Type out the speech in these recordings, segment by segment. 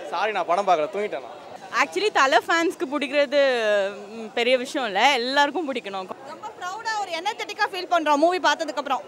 Sorry நான் படம் பார்க்கல தூங்கிட்டேன் நான் ஆக்சுவலி தலை ஃபேன்ஸ்க்கு பிடிக்கிறது ம், பெரிய விஷயம் இல்லை எல்லாருக்கும் பிடிக்கணும் ரொம்ப ப்ரௌடா ஒரு எனர்ஜெட்டிக்கா ஃபீல் பண்றோம் மூவி பார்த்ததுக்கு அப்புறம்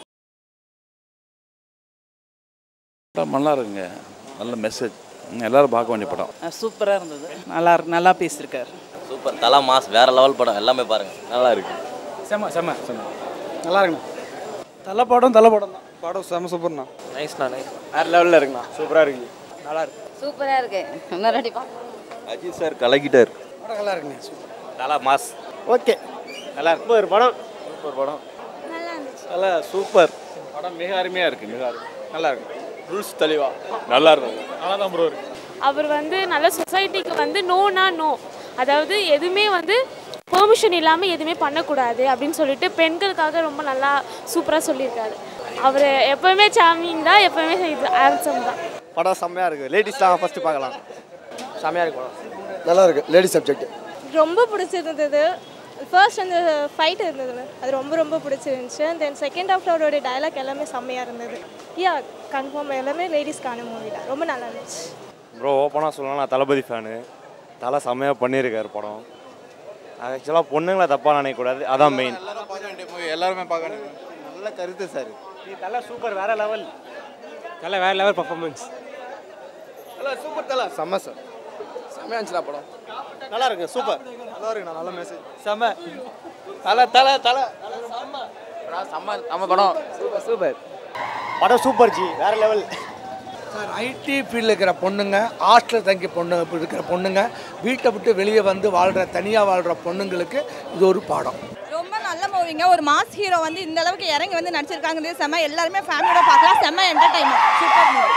படம் நல்லா இருக்குங்க நல்ல மெசேஜ் எல்லாரும் பார்க்க வேண்டிய படம் சூப்பராக இருந்தது நல்லா இருக்கு நல்லா பேசியிருக்காரு சூப்பர் தலா மாஸ் வேற லெவல் படம் எல்லாமே பாருங்க நல்லா இருக்கு செம்ம செம்ம செம்ம நல்லா இருக்குண்ணா தலை படம் தலை படம் தான் படம் செம்ம சூப்பர்ண்ணா நைஸ்ண்ணா நைஸ் வேறு லெவலில் இருக்குண்ணா சூப்பராக இருக்கு நல்லா இருக்கு சூப்பராக இருக்கு இன்னும் ரெடி அஜித் சார் கலக்கிட்டார் படம் நல்லா இருக்குங்க சூப்பர் தலா மாஸ் ஓகே நல்லா இருக்கு ஒரு படம் சூப்பர் படம் நல்லா இருந்துச்சு நல்லா சூப்பர் படம் மிக அருமையாக இருக்கு மிக அருமை நல்லா இருக்கு ரூல்ஸ் தெளிவா நல்லா இருக்கும் நல்லா தான் ப்ரோ இருக்கு அவர் வந்து நல்ல சொசைட்டிக்கு வந்து நோனா நோ அதாவது எதுவுமே வந்து பெர்மிஷன் இல்லாமல் எதுவுமே பண்ணக்கூடாது அப்படின்னு சொல்லிட்டு பெண்களுக்காக ரொம்ப நல்லா சூப்பராக சொல்லியிருக்காரு அவர் எப்போவுமே சாமிங் தான் எப்போவுமே இது ஆன்சம் தான் படம் செம்மையாக இருக்கு லேடிஸ்லாம் ஃபஸ்ட்டு பார்க்கலாம் செம்மையாக இருக்கு படம் நல்லா இருக்கு லேடி சப்ஜெக்ட் ரொம்ப பிடிச்சிருந்தது ஃபர்ஸ்ட் அந்த ஃபைட் இருந்ததுல அது ரொம்ப ரொம்ப பிடிச்சிருந்துச்சு தென் செகண்ட் ஹாஃப் அவரோட டயலாக் எல்லாமே செம்மையாக இருந்தது யா கன்ஃபார்ம் எல்லாமே லேடிஸ்க்கான மூவி தான் ரொம்ப நல்லா இருந்துச்சு ப்ரோ ஓப்பனாக சொல்லலாம் நான் தளபதி ஃபேனு தலை செம்மையாக பண்ணியிருக்காரு படம் ஆக்சுவலாக பொண்ணுங்களை தப்பாக நினைக்கக்கூடாது அதான் மெயின் எல்லாரும் பார்க்க வேண்டிய மூவி எல்லாருமே பார்க்க வேண்டிய நல்ல கருத்து சார் நீ தலை சூப்பர் வேற லெவல் தலை வேற லெவல் பர்ஃபார்மன்ஸ் தலை சூப்பர் தலை செம்ம சார் செம்மையா இருந்துச்சுடா படம் நல்லா இருக்கு சூப்பர் நல்லா இருக்குண்ணா நல்ல மெசேஜ் செம்ம தலை தலை தலை செம்ம நம்ம படம் சூப்பர் சூப்பர் படம் சூப்பர் ஜி வேற லெவல் சார் ஐடி ஃபீல்டில் இருக்கிற பொண்ணுங்க ஹாஸ்டலில் தங்கி பொண்ணு இருக்கிற பொண்ணுங்க வீட்டை விட்டு வெளியே வந்து வாழ்கிற தனியாக வாழ்கிற பொண்ணுங்களுக்கு இது ஒரு பாடம் ரொம்ப நல்ல மூவிங்க ஒரு மாஸ் ஹீரோ வந்து இந்த அளவுக்கு இறங்கி வந்து நடிச்சிருக்காங்கிறது செம்ம எல்லாருமே ஃபேமிலியோட பார்க்கலாம் செம்ம என்டர்டைன்மெண்ட் சூப்பர் மூவி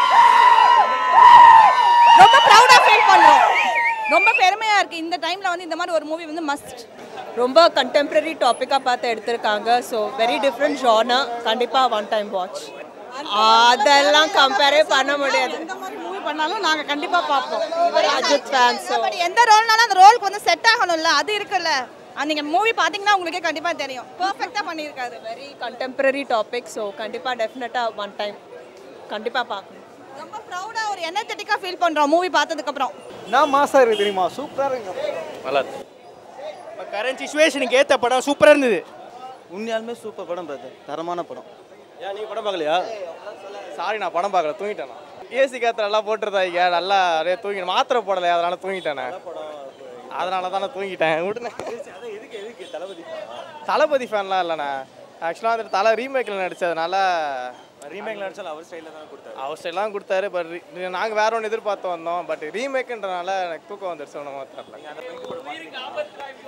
ரொம்ப ப்ரௌடா ஃபீல் பண்றோம் ரொம்ப பெருமையா இருக்கு இந்த டைம்ல வந்து இந்த மாதிரி ஒரு மூவி வந்து மஸ்ட் ரொம்ப கண்டெம்பரரி டாப்பிக்காக பார்த்து எடுத்திருக்காங்க ஸோ வெரி டிஃப்ரெண்ட் ஜானா கண்டிப்பாக ஒன் டைம் வாட்ச் அதெல்லாம் கம்பேரே பண்ண முடியாது எந்த மாதிரி மூவி பண்ணாலும் நாங்க கண்டிப்பா பார்ப்போம் அஜித் ஃபேன்ஸ் பட் எந்த ரோல்னாலும் அந்த ரோலுக்கு வந்து செட் ஆகணும்ல அது இருக்குல்ல அது நீங்க மூவி பாத்தீங்கன்னா உங்களுக்கே கண்டிப்பா தெரியும் பெர்ஃபெக்ட்டா பண்ணியிருக்காரு வெரி கண்டெம்பரரி டாபிக் ஸோ கண்டிப்பாக டெஃபினட்டாக ஒன் டைம் கண்டிப்பாக பார்க்கணும் ரொம்ப ப்ரௌடா ஒரு எனர்ஜெட்டிக்கா ஃபீல் பண்றோம் மூவி பார்த்ததுக்கு அப்புறம் நான் மாசா இருக்கு தெரியுமா சூப்பராக இருக்கு நல்லா இருக்கு இப்போ கரண்ட் சுச்சுவேஷனுக்கு ஏற்ற படம் சூப்பராக இருந்தது உண்மையாலுமே சூப்பர் படம் பிரதர் தரமான படம் ஏன் நீ படம் பார்க்கலையா சாரி நான் படம் பார்க்கல தூங்கிட்டேன் நான் ஏசி காற்று நல்லா போட்டுருந்தாங்க நல்லா நிறைய தூங்கிட்டேன் மாத்திரை போடலை அதனால தூங்கிட்டேன் நான் அதனால தான் நான் தூங்கிட்டேன் விடுனே எதுக்கு எதுக்கு தளபதி தளபதி ஃபேன்லாம் இல்லைண்ணா ஆக்சுவலாக வந்துட்டு தலை ரீமேக்கில் நடித்ததுனால ரீமேக்கில் நடிச்சாலும் அவர் ஸ்டைலில் தான் கொடுத்தாரு அவர் ஸ்டைல் தான் கொடுத்தாரு பட் நாங்கள் வேற ஒன்று எதிர்பார்த்து வந்தோம் பட் ரீமேக்குன்றனால எனக்கு தூக்கம் வந்துருச்சு ஒன்றும் தெரியல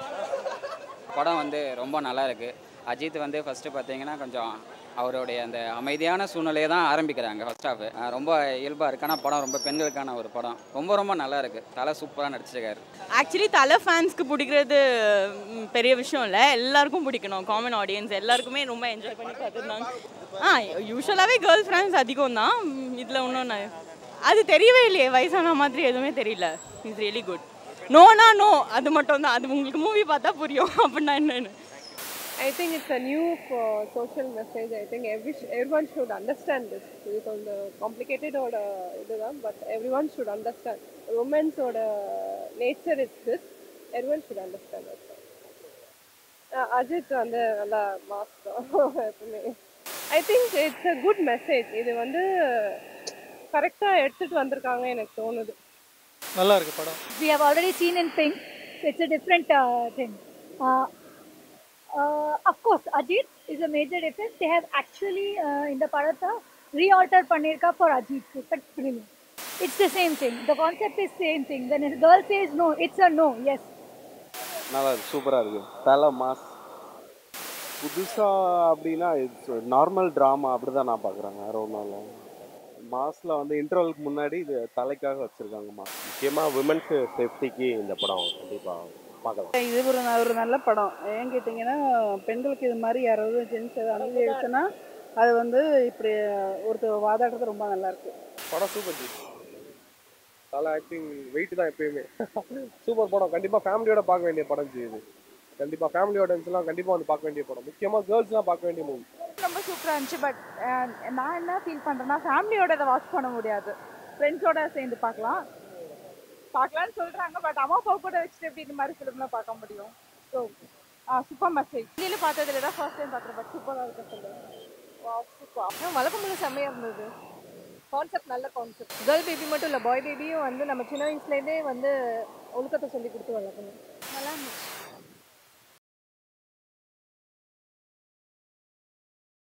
படம் வந்து ரொம்ப நல்லா இருக்கு அஜித் வந்து ஃபர்ஸ்ட் பார்த்தீங்கன்னா கொஞ்சம் அவருடைய அந்த அமைதியான சூழ்நிலையை தான் ஆரம்பிக்கிறாங்க ஃபர்ஸ்ட் ஹாஃப் ரொம்ப இயல்பாக இருக்கு ஆனால் படம் ரொம்ப பெண்களுக்கான ஒரு படம் ரொம்ப ரொம்ப நல்லா இருக்கு தலை சூப்பராக நடிச்சிருக்காரு ஆக்சுவலி தலை ஃபேன்ஸ்க்கு பிடிக்கிறது ம், பெரிய விஷயம் இல்லை எல்லாருக்கும் பிடிக்கணும் காமன் ஆடியன்ஸ் எல்லாருக்குமே ரொம்ப என்ஜாய் பண்ணி பார்த்துருந்தாங்க ஆ யூஸ்வலாகவே கேர்ள் ஃப்ரெண்ட்ஸ் அதிகம் தான் இதில் ஒன்றும் நான் அது தெரியவே இல்லையே வயசான மாதிரி எதுவுமே தெரியல இட்ஸ் ரியலி குட் நோனா நோ அது மட்டும் தான் அது உங்களுக்கு மூவி பார்த்தா புரியும் அப்படின்னா என்னன்னு I think it's a new uh, social message. I think every everyone should understand this. இது கொஞ்சம் காம்ப்ளிகேட்டடோட இதுதான் but everyone should understand ரொமான்ஸோட nature is this everyone should understand Ajith வந்து நல்லா மாஸ் எப்பவுமே I think it's a good message இது வந்து கரெக்டாக எடுத்துகிட்டு வந்திருக்காங்க எனக்கு தோணுது நல்லா இருக்கு படம் We have already seen in Pink. It's a different uh, thing. Uh, uh, of course, Ajit is a major difference. They have actually uh, in the Paratha re-alter Panirka for Ajit. But brilliant. It's the same thing. The concept is same thing. When a girl says no, it's a no. Yes. நல்லா இருக்கு சூப்பராக இருக்கு தலை mass புதுசாக அப்படின்னா it's normal drama அப்படி தான் நான் பார்க்குறேன் வேற ஒன்றும் இல்லை மாஸில் வந்து இன்டர்வலுக்கு முன்னாடி இது தலைக்காக வச்சுருக்காங்க மாஸ் முக்கியமாக விமன்ஸ் சேஃப்டிக்கு இந்த படம் கண்டிப்பாக பார்க்கலாம் இது ஒரு ஒரு நல்ல படம் ஏன் கேட்டிங்கன்னா பெண்களுக்கு இது மாதிரி யாராவது ஜென்ஸ் அனுமதி எடுத்துன்னா அது வந்து இப்படி ஒருத்தர் வாதாடுறது ரொம்ப நல்லா இருக்கு படம் சூப்பர் ஜி தலை ஆக்டிங் வெயிட் தான் எப்பயுமே சூப்பர் படம் கண்டிப்பாக ஃபேமிலியோட பார்க்க வேண்டிய படம் ஜி இது கண்டிப்பாக ஃபேமிலி ஆடியன்ஸ்லாம் கண்டிப்பாக வந்து பார்க்க வேண்டிய படம் முக்கியமாக கேர்ள்ஸ்லாம் பார்க்க வேண்டிய மூவி ரொம்ப சூப்பராக இருந்துச்சு பட் நான் என்ன ஃபீல் பண்ணுறேன்னா ஃபேமிலியோட இதை வாட்ச் பண்ண முடியாது ஃப்ரெண்ட்ஸோட சேர்ந்து பார்க்கலாம் பார்க்கலாம்னு சொல்றாங்க பட் அம்மா அப்பா கூட வச்சுட்டு எப்படி இந்த மாதிரி ஃபிலிம்லாம் பார்க்க முடியும் ஸோ சூப்பர் மெசேஜ் வெளியில் பார்த்ததுல தான் ஃபர்ஸ்ட் டைம் பார்க்குறேன் பட் சூப்பராக இருக்கு சொல்லுவேன் சூப்பர் வழக்கம் போல செம்மையாக இருந்தது கான்செப்ட் நல்ல கான்செப்ட் கேர்ள் பேபி மட்டும் இல்லை பாய் பேபியும் வந்து நம்ம சின்ன வயசுலேருந்தே வந்து ஒழுக்கத்தை சொல்லி கொடுத்து வளர்க்கணும் நல்லா இருந்துச்சு